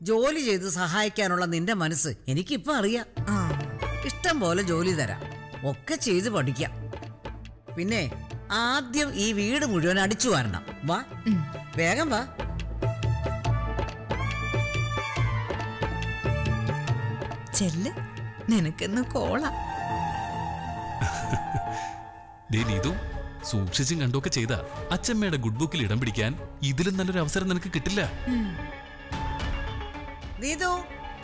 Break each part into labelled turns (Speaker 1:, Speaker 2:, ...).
Speaker 1: ജോലി ചെയ്ത് സഹായിക്കാനുള്ള നിന്റെ മനസ്സ് എനിക്കിപ്പോ അറിയാം
Speaker 2: ആ
Speaker 1: ഇഷ്ടം പോലെ ജോലി തരാം ഒക്കെ ചെയ്ത് പഠിക്കാം പിന്നെ ആദ്യം ഈ വീട് മുഴുവൻ അടിച്ചു വരണം വാ വേഗം വാ
Speaker 2: ചെല്ല് നിനക്കെന്ന് കോള
Speaker 3: ദേ നീതു സൂക്ഷിച്ചും കണ്ടൊക്കെ ചെയ്ത അച്ഛമ്മയുടെ ഗുഡ് ബുക്കിൽ ഇടം പിടിക്കാൻ ഇതിലും നല്ലൊരു അവസരം നിനക്ക് കിട്ടില്ല
Speaker 1: നീതു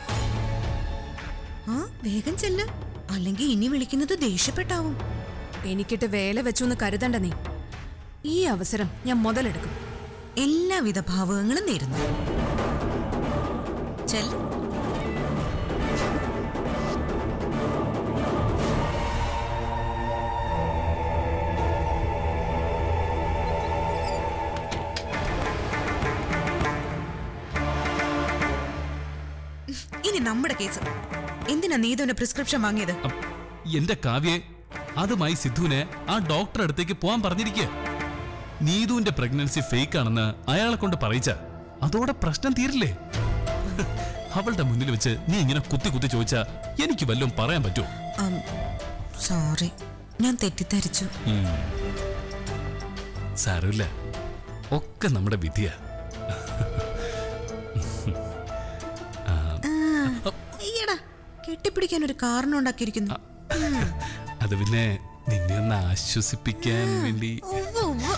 Speaker 2: ആ വേഗം ചെല്ല് അല്ലെങ്കിൽ ഇനി വിളിക്കുന്നത് ദേഷ്യപ്പെട്ടാവും
Speaker 4: എനിക്കിട്ട് വേല വെച്ചു എന്ന് കരുതണ്ട നീ ഈ അവസരം ഞാൻ മുതലെടുക്കും
Speaker 2: എല്ലാവിധ ഭാവങ്ങളും നേരുന്നു ചെല്ല് ഇനി നമ്മുടെ കേസ് എന്തിനാ നീതുവിന്റെ പ്രിസ്ക്രിപ്ഷൻ വാങ്ങിയത്
Speaker 3: അപ്പ് എന്റെ കാവ്യെ അതുമായി സിദ്ധുവിനെ ആ ഡോക്ടറെ അടുത്തേക്ക് പോവാൻ പറഞ്ഞിരിക്കുക നീതുവിന്റെ പ്രഗ്നൻസി ഫേക്ക് ആണെന്ന് അയാളെ കൊണ്ട് പറയിച്ച അതോടെ പ്രശ്നം തീരില്ലേ അവളുടെ മുന്നിൽ വെച്ച് നീ ഇങ്ങനെ കുത്തി കുത്തി ചോദിച്ചാ എനിക്ക് വല്ലതും പറയാൻ പറ്റുമോ
Speaker 2: സോറി ഞാൻ തെറ്റിദ്ധരിച്ചു
Speaker 3: ഉം. സാരമില്ല ഒക്കെ നമ്മുടെ വിധിയാ
Speaker 2: അയ്യടാ കെട്ടിപ്പിടിക്കാൻ ഒരു കാരണം ഉണ്ടാക്കിയിരിക്കുന്നു
Speaker 3: അത് പിന്നെ നിന്നെ ഒന്ന് ആശ്വസിപ്പിക്കാൻ വേണ്ടി
Speaker 2: ഉവ്വ് ഉവ്വ്.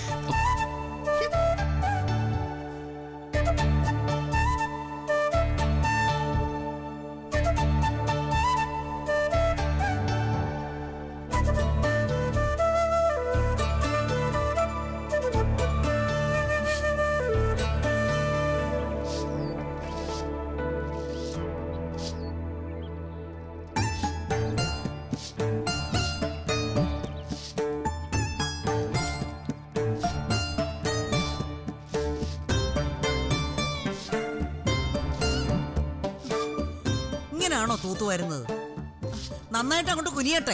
Speaker 1: ഇങ്ങനെയാണോ തൂത്തു വരുന്നത് നന്നായിട്ട് അങ്ങോട്ട് കുനിയട്ടെ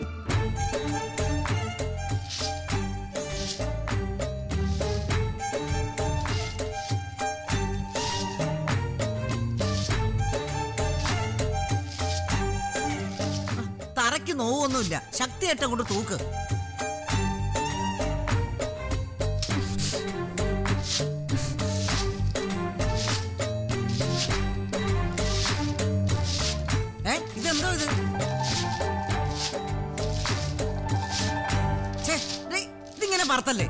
Speaker 1: തറയ്ക്ക് നോവൊന്നുമില്ല ശക്തിയായിട്ട് അങ്ങോട്ട് തൂക്ക് ഏ ഇതെന്തോ ഇത് ഛേ, ദേ, ഇതിങ്ങനെ പറത്തല്ലേ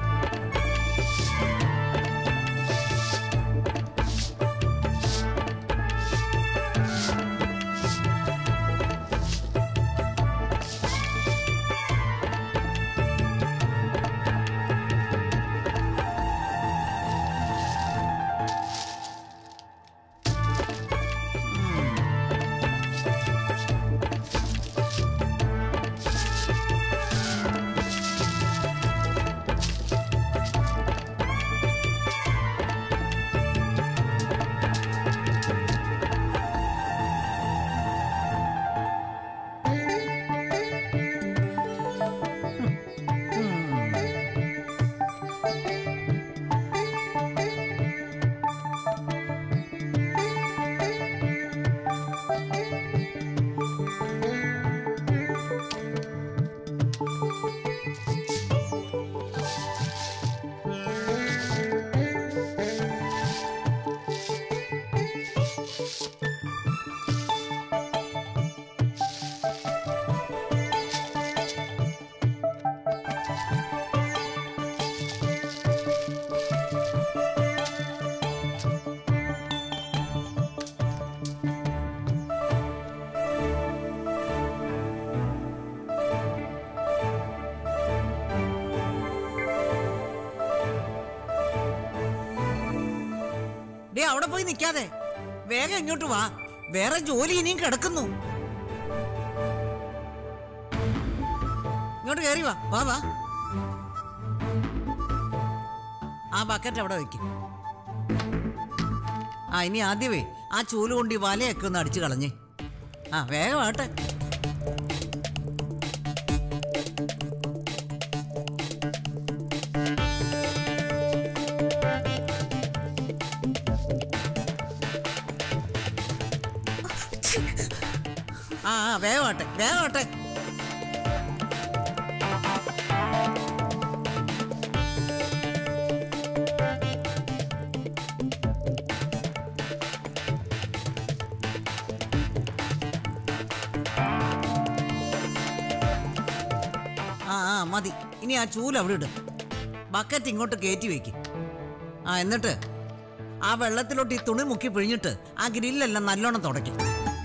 Speaker 1: ഡേ അവിടെ പോയി നിൽക്കാതെ വേഗം ഇങ്ങോട്ട് വാ വേറെ ജോലി ഇനിയും കിടക്കുന്നു ഇങ്ങോട്ട് കയറി വാ വാ വാ ആ ബക്കറ്റ് അവിടെ വെക്കും ആ ഇനി ആദ്യമേ ആ ചൂല് കൊണ്ട് ഈ വലയൊക്കെ ഒന്ന് അടിച്ചു കളഞ്ഞേ ആ വേഗം ആട്ടെ ആ ആ വേഗമാട്ടെ വേഗമാട്ടെ ആ ആ മതി ഇനി ആ ചൂല് അവിടെ ഇട് ബക്കറ്റ് ഇങ്ങോട്ട് കയറ്റി വെക്ക് ആ എന്നിട്ട് ആ വെള്ളത്തിലോട്ട് ഈ തുണി മുക്കി പിഴിഞ്ഞിട്ട് ആ ഗ്രില്ലെല്ലാം നല്ലോണം തുടയ്ക്കും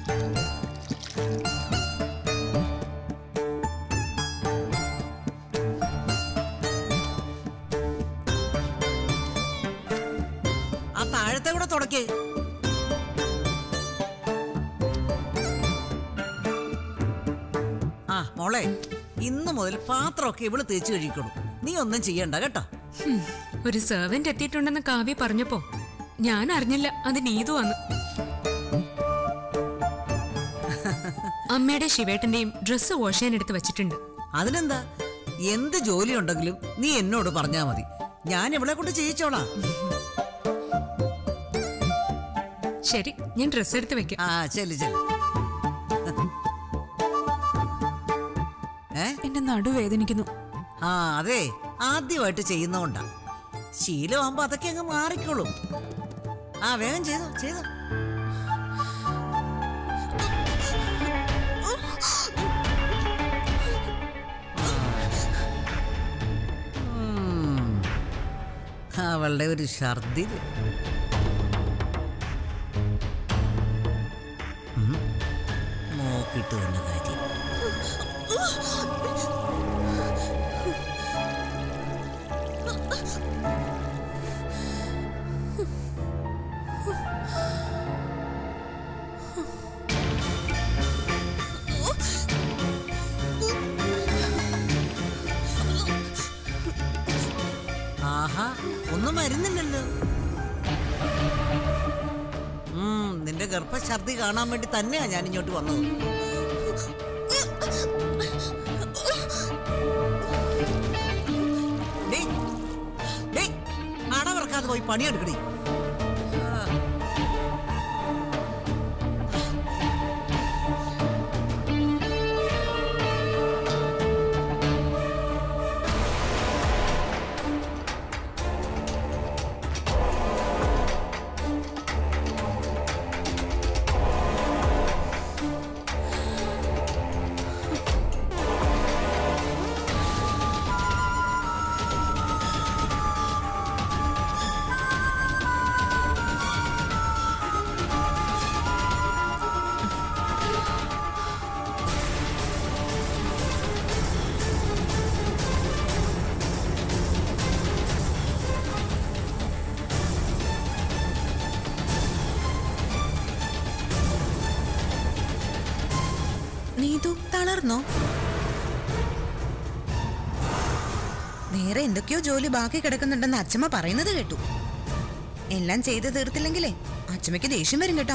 Speaker 1: ആ താഴത്തെ കൂടെ തുടക്കേ ആ മോളെ ഇന്ന് മുതൽ പാത്രമൊക്കെ ഇവള് തേച്ച് കഴിക്കണം നീ ഒന്നും ചെയ്യണ്ട കേട്ടോ
Speaker 5: ഹും, ഒരു സെർവന്റ് എത്തിയിട്ടുണ്ടെന്ന് കാവ്യ പറഞ്ഞപ്പോ ഞാൻ അറിഞ്ഞില്ല അത് നീതു വന്നു അമ്മയുടെ ശിവേട്ടന്റെയും ഡ്രസ്സ് വാഷ് ചെയ്യാൻ എടുത്ത് വെച്ചിട്ടുണ്ട്
Speaker 1: അതിനെന്താ എന്ത് ജോലി ഉണ്ടെങ്കിലും നീ എന്നോട് പറഞ്ഞാ മതി ഞാൻ ഇവളെ കൊണ്ട് ചെയ്യിച്ചോളാം
Speaker 5: ശരി ഞാൻ ഡ്രസ്സ് എടുത്ത് വെക്കാം
Speaker 1: ആ ചെല്ലു ചെല്ലു ഏ
Speaker 4: എന്റെ നടുവേദനിക്കുന്നു
Speaker 1: ആ അതെ ആദ്യമായിട്ട് ചെയ്യുന്നോണ്ടാ ശീലമാകുമ്പോ അതൊക്കെ അങ്ങ് മാറിക്കോളും ആ വേഗം ചെയ്തോ ചെയ്തോ ഉം. അവളുടെ ഒരു ഛർദി നോക്കിട്ട് തന്നെ കാര്യം ആഹാ ഒന്നും വരുന്നില്ലല്ലോ ഉം, നിന്റെ ഗർഭഛർദി കാണാൻ വേണ്ടി തന്നെയാ ഞാൻ ഇങ്ങോട്ട് വന്നത് ഡേയ്, ഡേയ്, അടവറക്കാതെ പോയി പണിയെടുക്കണേ
Speaker 2: നീതു തളർന്നോ വേറെ എന്തൊക്കെയോ ജോലി ബാക്കി കിടക്കുന്നുണ്ടെന്ന് അച്ഛമ്മ പറയുന്നത് കേട്ടു എല്ലാം ചെയ്ത് തീർത്തില്ലെങ്കിലേ അച്ഛമ്മയ്ക്ക് ദേഷ്യം വരും കേട്ടോ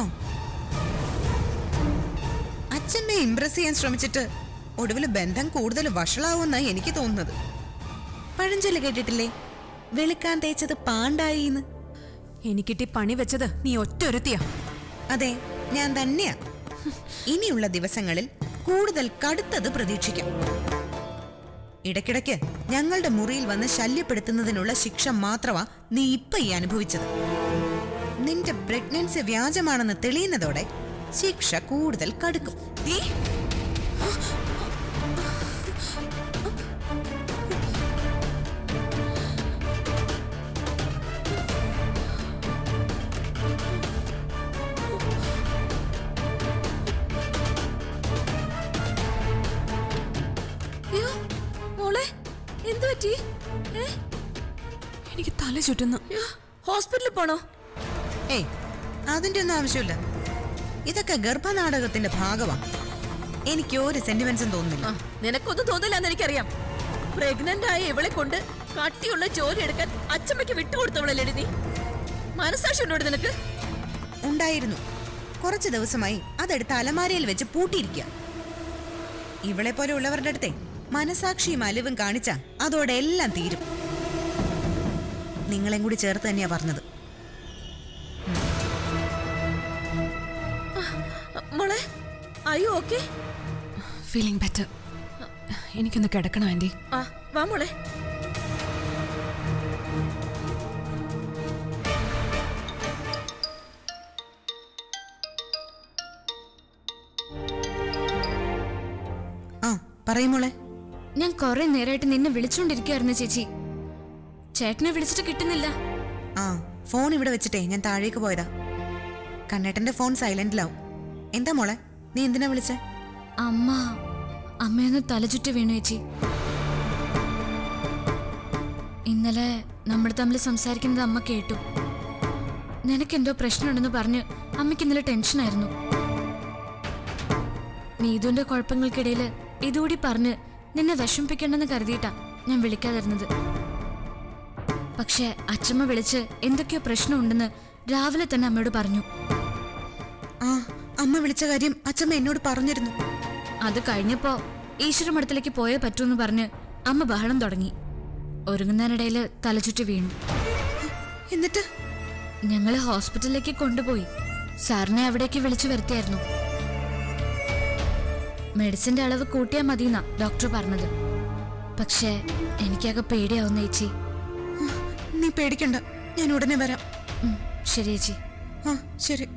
Speaker 2: അച്ഛമ്മയെ ഇംപ്രസ് ചെയ്യാൻ ശ്രമിച്ചിട്ട് ഒടുവിൽ ബന്ധം കൂടുതൽ വഷളാവുമെന്നാ എനിക്ക് തോന്നുന്നത് പഴഞ്ചൊല്ല് കേട്ടിട്ടില്ലേ വെളുക്കാൻ തേച്ചത് പാണ്ടായിന്ന്
Speaker 4: എനിക്കിട്ടി പണി വെച്ചത് നീ ഒറ്റ ഒരുത്തിയാ
Speaker 2: അതെ ഞാൻ തന്നെയാ ഇനിയുള്ള ദിവസങ്ങളിൽ കൂടുതൽ കടുത്തത് പ്രതീക്ഷിക്കാം ഇടയ്ക്കിടയ്ക്ക് ഞങ്ങളുടെ മുറിയിൽ വന്ന് ശല്യപ്പെടുത്തുന്നതിനുള്ള ശിക്ഷ മാത്രമാ നീ ഇപ്പൊ ഈ അനുഭവിച്ചത് നിന്റെ പ്രഗ്നൻസി വ്യാജമാണെന്ന് തെളിയുന്നതോടെ ശിക്ഷ കൂടുതൽ കടുക്കും
Speaker 4: നീ അയ്യോ, മോളെ എന്തു പറ്റി ഏ? എനിക്ക് തല ചുറ്റുന്നു ഹോസ്പിറ്റലിൽ പോണോ
Speaker 2: ഏയ് അതിന്റെ ഒന്നും ആവശ്യമില്ല ഇതൊക്കെ ഗർഭനാടകത്തിന്റെ ഭാഗമാ എനിക്ക് ഒരു സെന്റിമെന്റ്സും തോന്നുന്നില്ല
Speaker 6: നിനക്കൊന്നും തോന്നില്ലെന്ന് എനിക്കറിയാം പ്രഗ്നന്റ് ആയ ഇവളെ കൊണ്ട് കട്ടിയുള്ള ജോലി എടുക്കാൻ അച്ഛമ്മയ്ക്ക് വിട്ടുകൊടുത്തവളല്ലേ നീ മനസാക്ഷി ഉണ്ടോ നിനക്ക്
Speaker 2: ഉണ്ടായിരുന്നു കുറച്ച് ദിവസമായി അതെടുത്ത് അലമാരയിൽ വെച്ച് പൂട്ടിയിരിക്കുക ഇവളെ പോലെ ഉള്ളവരുടെ അടുത്തെ മനസാക്ഷിയും അലിവും കാണിച്ച അതോടെ എല്ലാം തീരും നിങ്ങളെയും കൂടി ചേർത്ത് തന്നെയാ പറഞ്ഞത്
Speaker 6: മോളെ അയ്യോ ഓക്കെ
Speaker 4: ഫീലിംഗ് ബെറ്റർ എനിക്കൊന്ന് കിടക്കണം ആന്റി
Speaker 6: ആ വാ മോളെ
Speaker 2: ആ പറയും മോളെ
Speaker 7: ഞാൻ കുറെ നേരമായിട്ട് നിന്നെ വിളിച്ചുകൊണ്ടിരിക്കുകയായിരുന്നു ചേച്ചി ചേട്ടനെ വിളിച്ചിട്ട് കിട്ടുന്നില്ല
Speaker 2: ആ ഫോൺ ഇവിടെ വെച്ചിട്ടേ ഞാൻ താഴേക്ക് പോയതാ കണ്ണേട്ടന്റെ ഫോൺ സൈലന്റിലാവും എന്താ മോളെ നീ എന്തിനാ വിളിച്ചേ
Speaker 7: അമ്മ അമ്മയൊന്ന് തലചുറ്റി വീണു ചേച്ചി ഇന്നലെ നമ്മൾ തമ്മിൽ സംസാരിക്കുന്നത് അമ്മ കേട്ടു നിനക്കെന്തോ പ്രശ്നമുണ്ടെന്ന് പറഞ്ഞ് അമ്മയ്ക്ക് ഇന്നലെ ടെൻഷനായിരുന്നു നീതുവിന്റെ കുഴപ്പങ്ങൾക്കിടയിൽ ഇതുകൂടി പറഞ്ഞ് നിന്നെ വിഷമിപ്പിക്കണ്ടെന്ന് കരുതിയിട്ടാ ഞാൻ വിളിക്കാതിരുന്നത് പക്ഷെ അച്ഛമ്മ വിളിച്ച് എന്തൊക്കെയോ പ്രശ്നമുണ്ടെന്ന് രാവിലെ തന്നെ അമ്മയോട് പറഞ്ഞു
Speaker 2: ആ അമ്മ വിളിച്ച കാര്യം അച്ഛമ്മ എന്നോട് പറഞ്ഞിരുന്നു
Speaker 7: അത് കഴിഞ്ഞപ്പോ ഈശ്വരമഠത്തിലേക്ക് പോയേ പറ്റൂന്ന് പറഞ്ഞ് അമ്മ ബഹളം തുടങ്ങി ഒരുങ്ങുന്നതിനിടയിൽ തലചുറ്റി വീണു
Speaker 2: എന്നിട്ട്
Speaker 7: ഞങ്ങളെ ഹോസ്പിറ്റലിലേക്ക് കൊണ്ടുപോയി സാറിനെ അവിടേക്ക് വിളിച്ചു വരുത്തിയായിരുന്നു മെഡിസിന്റെ അളവ് കൂട്ടിയാൽ മതിയെന്നാ ഡോക്ടർ പറഞ്ഞത് പക്ഷേ എനിക്കാകെ പേടിയാവുന്ന ചേച്ചി
Speaker 2: നീ പേടിക്കണ്ട ഞാൻ ഉടനെ വരാം
Speaker 7: ഉം, ശരി ചേച്ചി
Speaker 2: ആ ശരി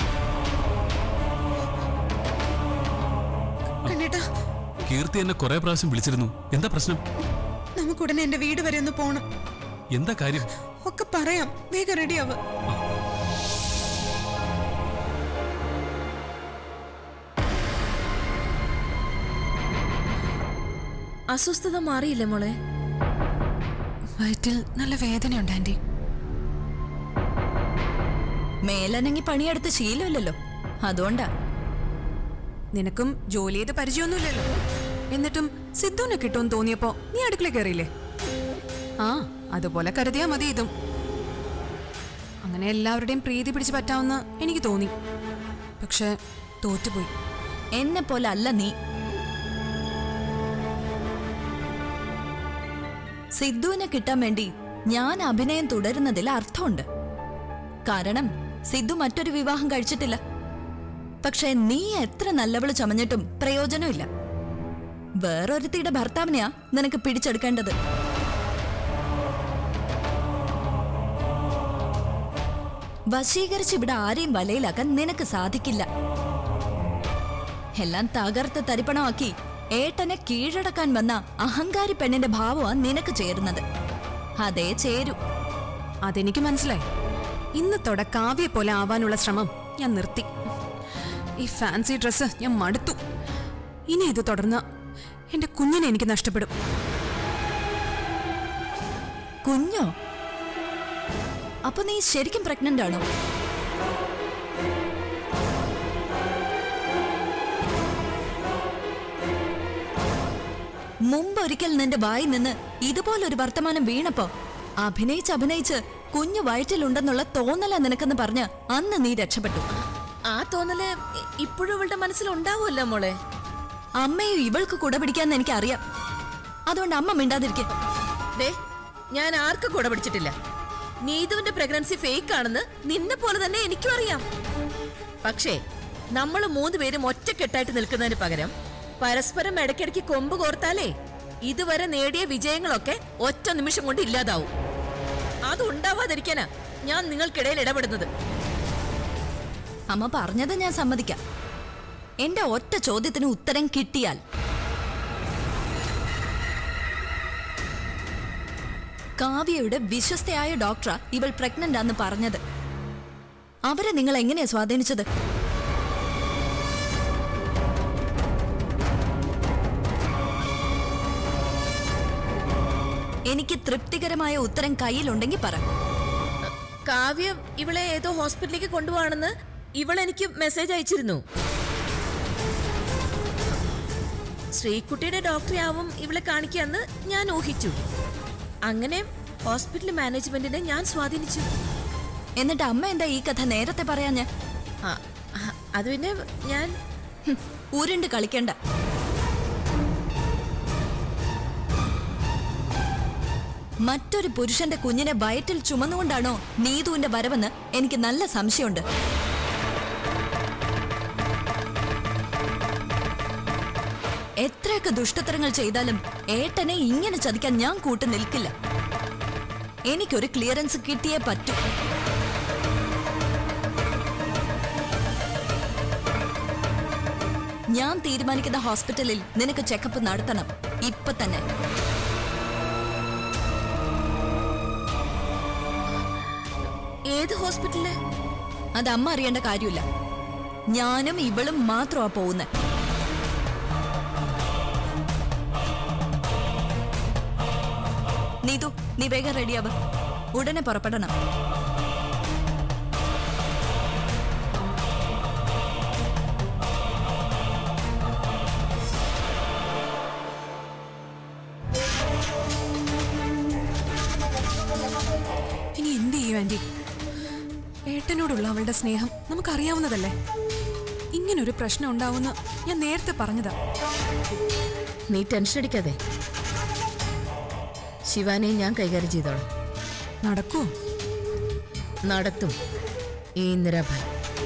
Speaker 2: കണ്ണേട്ടാ
Speaker 3: കീർത്തി എന്നെ കുറെ പ്രാവശ്യം വിളിച്ചിരുന്നു എന്താ പ്രശ്നം
Speaker 2: നമുക്കുടനെ എന്റെ വീട് വരെ ഒന്ന് പോണം
Speaker 3: എന്താ കാര്യം
Speaker 2: ഒക്കെ പറയാം വേഗം റെഡിയാവ്
Speaker 6: അസ്വസ്ഥത മാറിയില്ലേ മോളെ
Speaker 4: വയറ്റിൽ നല്ല വേദനയുണ്ട് ആന്റി
Speaker 6: മേലനങ്ങി പണിയെടുത്ത് ശീലമില്ലല്ലോ അതുകൊണ്ടാ
Speaker 4: നിനക്കും ജോലി ചെയ്ത് പരിചയമൊന്നുമില്ലല്ലോ എന്നിട്ടും സിദ്ധുവിനെ കിട്ടുമെന്ന് തോന്നിയപ്പോ നീ അടുക്കള കയറിയില്ലേ ആ അതുപോലെ കരുതിയാ മതി ഇതും അങ്ങനെ എല്ലാവരുടെയും പ്രീതി പിടിച്ച് പറ്റാവുന്ന എനിക്ക് തോന്നി പക്ഷെ തോറ്റുപോയി
Speaker 6: എന്നെ പോലെ അല്ല നീ സിദ്ധുവിനെ കിട്ടാൻ വേണ്ടി ഞാൻ അഭിനയം തുടരുന്നതിൽ അർത്ഥമുണ്ട് കാരണം സിദ്ധു മറ്റൊരു വിവാഹം കഴിച്ചിട്ടില്ല പക്ഷെ നീ എത്ര നല്ലവള് ചമഞ്ഞിട്ടും പ്രയോജനമില്ല വേറൊരുത്തിയുടെ ഭർത്താവിനെയാ നിനക്ക് പിടിച്ചെടുക്കേണ്ടത് വശീകരിച്ച് ഇവിടെ ആരെയും വലയിലാക്കാൻ നിനക്ക് സാധിക്കില്ല എല്ലാം തകർത്ത് തരിപ്പണമാക്കി ഏട്ടനെ കീഴടക്കാൻ വന്ന അഹങ്കാരി പെണ്ണിന്റെ ഭാവമാ നിനക്ക് ചേരുന്നത് അതേ ചേരൂ
Speaker 4: അതെനിക്ക് മനസ്സിലായി ഇന്നത്തോടെ കാവ്യെ പോലെ ആവാനുള്ള ശ്രമം ഞാൻ നിർത്തി ഈ ഫാൻസി ഡ്രസ്സ് ഞാൻ മടുത്തു ഇനി ഇത് തുടർന്ന് എന്റെ കുഞ്ഞിനെ എനിക്ക് നഷ്ടപ്പെടും
Speaker 6: കുഞ്ഞോ അപ്പൊ നീ ശരിക്കും പ്രഗ്നന്റ് ആണോ മുമ്പൊരിക്കൽ നിന്റെ വായി നിന്ന് ഇതുപോലൊരു വർത്തമാനം വീണപ്പോ അഭിനയിച്ച് അഭിനയിച്ച് കുഞ്ഞു വയറ്റിലുണ്ടെന്നുള്ള തോന്നല നിനക്കെന്ന് പറഞ്ഞ് അന്ന് നീ രക്ഷപ്പെട്ടു ആ തോന്നല് ഇപ്പോഴും ഇവളുടെ മനസ്സിലുണ്ടാവുമല്ലോ മോളെ അമ്മയും ഇവൾക്ക് കുട പിടിക്കാന്ന് എനിക്ക് അറിയാം അതുകൊണ്ട് അമ്മ മിണ്ടാതിരിക്കെ
Speaker 8: ദേ ഞാൻ ആർക്കും കൂടെ പിടിച്ചിട്ടില്ല നീതുവിന്റെ പ്രഗ്നൻസി ഫേക്ക് ആണെന്ന് നിന്നെ പോലെ തന്നെ എനിക്കും അറിയാം പക്ഷേ നമ്മൾ മൂന്ന് പേരും ഒറ്റക്കെട്ടായിട്ട് നിൽക്കുന്നതിന് പകരം പരസ്പരം ഇടയ്ക്കിടയ്ക്ക് കൊമ്പ് കോർത്താലേ ഇതുവരെ നേടിയ വിജയങ്ങളൊക്കെ ഒറ്റ നിമിഷം കൊണ്ട് ഇല്ലാതാവും അത് ഉണ്ടാവാതിരിക്കാനാ ഞാൻ നിങ്ങൾക്കിടയിൽ ഇടപെടുന്നത്
Speaker 6: അമ്മ പറഞ്ഞത് ഞാൻ സമ്മതിക്കാം എന്റെ ഒറ്റ ചോദ്യത്തിന് ഉത്തരം കിട്ടിയാൽ കാവ്യയുടെ വിശ്വസ്തയായ ഡോക്ടറാ ഇവൾ പ്രഗ്നന്റ് ആന്ന് പറഞ്ഞത് അവരെ നിങ്ങൾ എങ്ങനെയാ സ്വാധീനിച്ചത് എനിക്ക് തൃപ്തികരമായ ഉത്തരം കയ്യിലുണ്ടെങ്കിൽ പറ
Speaker 8: കാവ്യ ഇവളെ ഏതോ ഹോസ്പിറ്റലിലേക്ക് കൊണ്ടുപോവാണെന്ന് ഇവളെനിക്ക് മെസ്സേജ് അയച്ചിരുന്നു ശ്രീകുട്ടിയുടെ ഡോക്ടറെ ആവും ഇവളെ കാണിക്കാന്ന് ഞാൻ ഊഹിച്ചു അങ്ങനെ ഹോസ്പിറ്റൽ മാനേജ്മെന്റിനെ ഞാൻ സ്വാധീനിച്ചു
Speaker 6: എന്നിട്ട് അമ്മ എന്താ ഈ കഥ നേരത്തെ പറയാഞ്ഞ
Speaker 8: ആ, ആ, അത് പിന്നെ ഞാൻ
Speaker 6: ഉരുണ്ട് കളിക്കണ്ട മറ്റൊരു പുരുഷന്റെ കുഞ്ഞിനെ വയറ്റിൽ ചുമന്നുകൊണ്ടാണോ നീതുവിന്റെ വരവെന്ന് എനിക്ക് നല്ല സംശയമുണ്ട് എത്രയൊക്കെ ദുഷ്ടത്തരങ്ങൾ ചെയ്താലും ഏട്ടനെ ഇങ്ങനെ ചതിക്കാൻ ഞാൻ കൂട്ടു നിൽക്കില്ല എനിക്കൊരു ക്ലിയറൻസ് കിട്ടിയേ പറ്റൂ ഞാൻ തീരുമാനിക്കുന്ന ഹോസ്പിറ്റലിൽ നിനക്ക് ചെക്കപ്പ് നടത്തണം ഇപ്പൊ തന്നെ
Speaker 8: ഏത് ഹോസ്പിറ്റലില്
Speaker 6: അത് അമ്മ അറിയേണ്ട കാര്യമില്ല ഞാനും ഇവളും മാത്രമാ പോകുന്നത് നീതു നീ വേഗം റെഡിയാവ ഉടനെ പുറപ്പെടണം
Speaker 4: ഇനി എന്ത് ചെയ്യും ആന്റി ഏട്ടനോടുള്ള അവളുടെ സ്നേഹം നമുക്കറിയാവുന്നതല്ലേ ഇങ്ങനൊരു പ്രശ്നം ഉണ്ടാവുമെന്ന് ഞാൻ നേരത്തെ പറഞ്ഞതാ
Speaker 8: നീ ടെൻഷൻ അടിക്കാതെ ശിവാനെ ഞാൻ കൈകാര്യം ചെയ്തോളാം
Speaker 4: നടക്കൂ
Speaker 8: നടത്തും ഈ ഇന്ദിരാഭായ്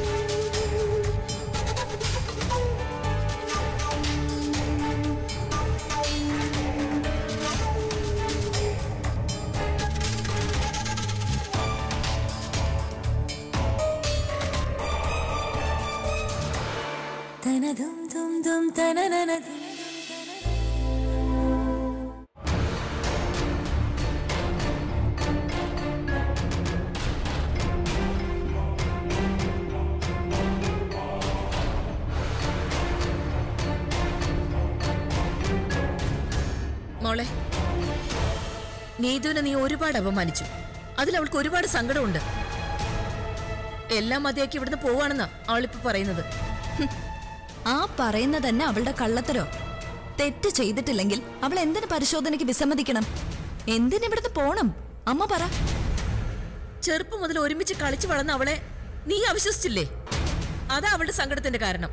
Speaker 8: മോളെ നീതുവിനെ നീ ഒരുപാട് അപമാനിച്ചു അതിൽ അവൾക്ക് ഒരുപാട് സങ്കടമുണ്ട് എല്ലാം മതിയാക്കി ഇവിടുന്ന് പോവാണെന്നാ അവളിപ്പോ പറയുന്നത്
Speaker 6: ആ പറയുന്നത് തന്നെ അവളുടെ കള്ളത്തരോ തെറ്റ് ചെയ്തിട്ടില്ലെങ്കിൽ അവൾ എന്തിന് പരിശോധനയ്ക്ക് വിസമ്മതിക്കണം എന്തിനിവിടുന്ന് പോണം അമ്മ പറ
Speaker 8: ചെറുപ്പം മുതൽ ഒരുമിച്ച് കളിച്ചു വളർന്ന അവളെ നീ അവിശ്വസിച്ചില്ലേ അതാ അവളുടെ സങ്കടത്തിന്റെ കാരണം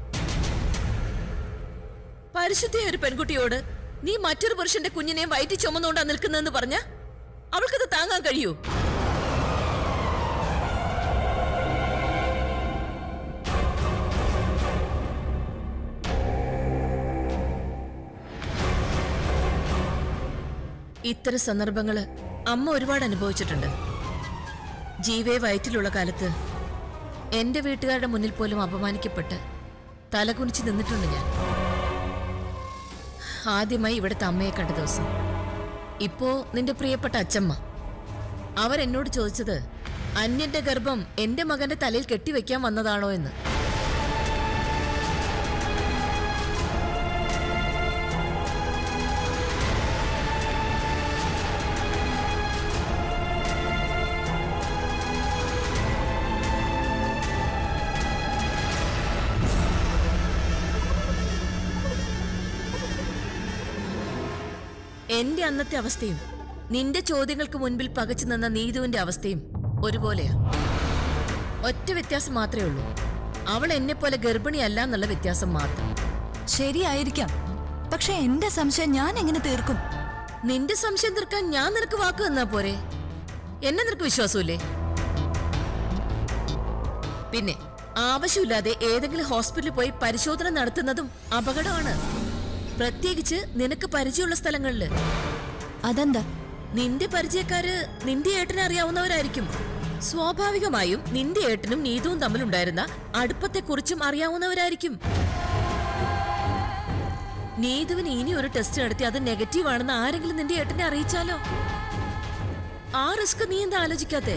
Speaker 8: പരിശുദ്ധിയ ഒരു പെൺകുട്ടിയോട് നീ മറ്റൊരു പുരുഷന്റെ കുഞ്ഞിനെ വയറ്റി ചുമന്നുകൊണ്ടാ നിൽക്കുന്നതെന്ന് പറഞ്ഞ അവൾക്കത് താങ്ങാൻ കഴിയൂ ഇത്തരം സന്ദർഭങ്ങള് അമ്മ ഒരുപാട് അനുഭവിച്ചിട്ടുണ്ട് ജീവയെ വയറ്റിലുള്ള കാലത്ത് എന്റെ വീട്ടുകാരുടെ മുന്നിൽ പോലും അപമാനിക്കപ്പെട്ട് തലകുനിച്ച് നിന്നിട്ടുണ്ട് ഞാൻ ആദ്യമായി ഇവിടുത്തെ അമ്മയെ കണ്ട ദിവസം ഇപ്പോ നിന്റെ പ്രിയപ്പെട്ട അച്ചമ്മ അവരെന്നോട് ചോദിച്ചത് അന്യന്റെ ഗർഭം എന്റെ മകന്റെ തലയിൽ കെട്ടിവെക്കാൻ വന്നതാണോ എന്ന് എന്റെ അന്നത്തെ അവസ്ഥയും നിന്റെ ചോദ്യങ്ങൾക്ക് മുൻപിൽ പകച്ചു നിന്ന നീതുവിന്റെ അവസ്ഥയും ഒരുപോലെയാ ഒറ്റ വ്യത്യാസം മാത്രമേ ഉള്ളൂ അവൾ എന്നെ പോലെ ഗർഭിണിയല്ല എന്നുള്ള വ്യത്യാസം മാത്രം
Speaker 6: ശരിയായിരിക്കാം പക്ഷെ എന്റെ സംശയം ഞാൻ എങ്ങനെ തീർക്കും
Speaker 8: നിന്റെ സംശയം തീർക്കാൻ ഞാൻ നിനക്ക് വാക്ക് തന്നാ പോരെ എന്നെ നിനക്ക് വിശ്വാസമില്ലേ പിന്നെ ആവശ്യമില്ലാതെ ഏതെങ്കിലും ഹോസ്പിറ്റലിൽ പോയി പരിശോധന നടത്തുന്നതും അപകടമാണ് പ്രത്യേകിച്ച് നിനക്ക് പരിചയമുള്ള സ്ഥലങ്ങളില്
Speaker 6: അതെന്താ
Speaker 8: നിന്റെ പരിചയക്കാര് നിന്റെ ഏട്ടനെ അറിയാവുന്നവരായിരിക്കും സ്വാഭാവികമായും നിന്റെ ഏട്ടനും നീതുവും തമ്മിലുണ്ടായിരുന്ന അടുപ്പത്തെക്കുറിച്ചും അറിയാവുന്നവരായിരിക്കും നീതുവിന് ഇനി ഒരു ടെസ്റ്റ് നടത്തി അത് നെഗറ്റീവ് ആണെന്ന് ആരെങ്കിലും നിന്റെ ഏട്ടനെ അറിയിച്ചാലോ ആ റിസ്ക് നീ എന്താ ആലോചിക്കാത്തെ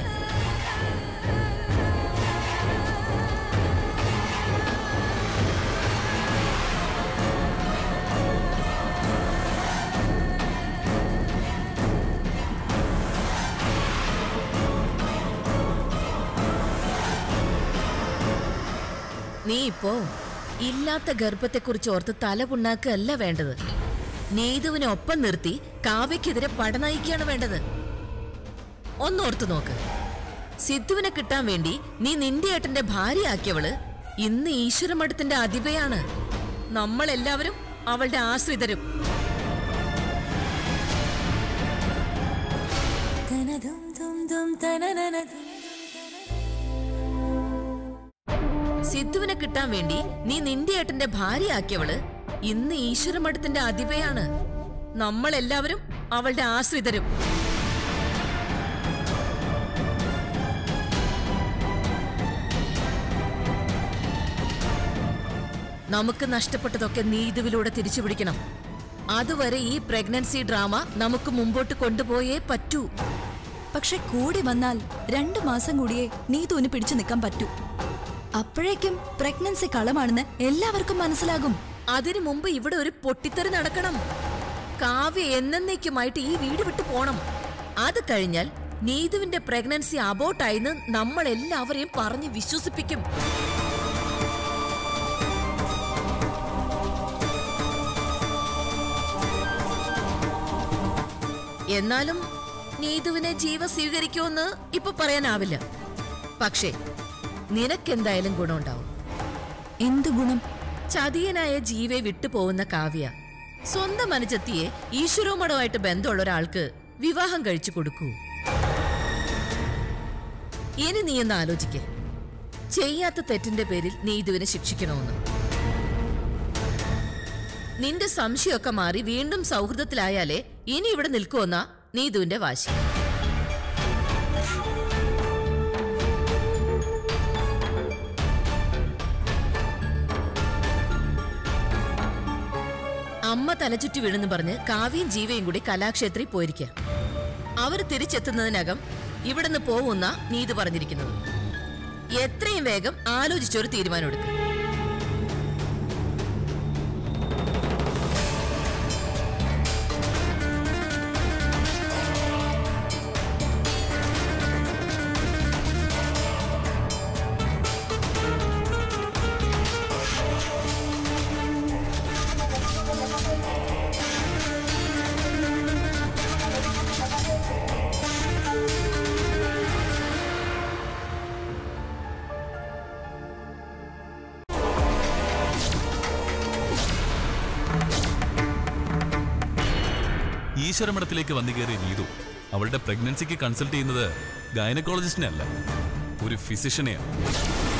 Speaker 8: നീ ഇപ്പോ ഇല്ലാത്ത ഗർഭത്തെക്കുറിച്ച് ഓർത്ത് തല പുണ്ണാക്കല്ല വേണ്ടത് നീതുവിനെ ഒപ്പം നിർത്തി കാവ്യക്കെതിരെ പടനയിക്കുകയാണ് വേണ്ടത് ഒന്നോർത്തു നോക്ക് സിദ്ധുവിനെ കിട്ടാൻ വേണ്ടി നീ നിന്റെ ഏട്ടന്റെ ഭാര്യയാക്കിയവള് ഇന്ന് ഈശ്വരമഠത്തിന്റെ അധിപയാണ് നമ്മളെല്ലാവരും അവളുടെ ആശ്രിതരും സിദ്ധുവിനെ കിട്ടാൻ വേണ്ടി നീ നിന്റെ ഏട്ടന്റെ ഭാര്യയാക്കിയവള് ഇന്ന് ഈശ്വരമഠത്തിന്റെ അതിപയാണ് നമ്മളെല്ലാവരും അവളുടെ ആശ്രിതരും നമുക്ക് നഷ്ടപ്പെട്ടതൊക്കെ നീതുവിലൂടെ തിരിച്ചു പിടിക്കണം അതുവരെ ഈ പ്രഗ്നൻസി ഡ്രാമ നമുക്ക് മുമ്പോട്ട് കൊണ്ടുപോയേ പറ്റൂ
Speaker 6: പക്ഷെ കൂടി വന്നാൽ രണ്ടു മാസം കൂടിയേ നീതുവിന് പിടിച്ചു നിൽക്കാൻ പറ്റൂ അപ്പോഴേക്കും പ്രഗ്നൻസി കളമാണെന്ന് എല്ലാവർക്കും മനസ്സിലാകും
Speaker 8: അതിനു മുമ്പ് ഇവിടെ ഒരു പൊട്ടിത്തെറി നടക്കണം കാവ്യ എന്നേക്കുമായിട്ട് ഈ വീട് വിട്ടു പോണം അത് കഴിഞ്ഞാൽ നീതുവിന്റെ പ്രഗ്നൻസി അബോട്ടായിന്ന് നമ്മൾ എല്ലാവരെയും പറഞ്ഞ് വിശ്വസിപ്പിക്കും എന്നാലും നീതുവിനെ ജീവ സ്വീകരിക്കുമെന്ന് ഇപ്പൊ പറയാനാവില്ല പക്ഷേ നിനക്കെന്തായാലും ഗുണമുണ്ടാവും
Speaker 6: എന്ത് ഗുണം
Speaker 8: ചതിയനായ ജീവെ വിട്ടുപോകുന്ന കാവ്യ സ്വന്തം അനുജത്തിയെ ഈശ്വരവുമടമായിട്ട് ബന്ധമുള്ള ഒരാൾക്ക് വിവാഹം കഴിച്ചു കൊടുക്കൂ ഇനി നീ ഒന്ന് ആലോചിക്കേ ചെയ്യാത്ത തെറ്റിന്റെ പേരിൽ നീ ഇതുവിനെ ശിക്ഷിക്കണമെന്ന് നിന്റെ സംശയമൊക്കെ മാറി വീണ്ടും സൗഹൃദത്തിലായാലേ ഇനി ഇവിടെ നിൽക്കുമെന്ന നീതുവിന്റെ വാശി അമ്മ തലചുറ്റി വീണെന്ന് പറഞ്ഞ് കാവ്യയും ജീവയും കൂടി കലാക്ഷേത്രി പോയിരിക്കുക അവർ തിരിച്ചെത്തുന്നതിനകം ഇവിടുന്ന് പോവുന്ന നീതി പറഞ്ഞിരിക്കുന്നത് എത്രയും വേഗം ആലോചിച്ചൊരു തീരുമാനം എടുക്കും
Speaker 3: ഈശ്വരമഠത്തിലേക്ക് വന്നു കയറിയ നീതു അവളുടെ പ്രഗ്നൻസിക്ക് കൺസൾട്ട് ചെയ്യുന്നത് ഗൈനക്കോളജിസ്റ്റിനെ അല്ല ഒരു ഫിസിഷ്യനെയാണ്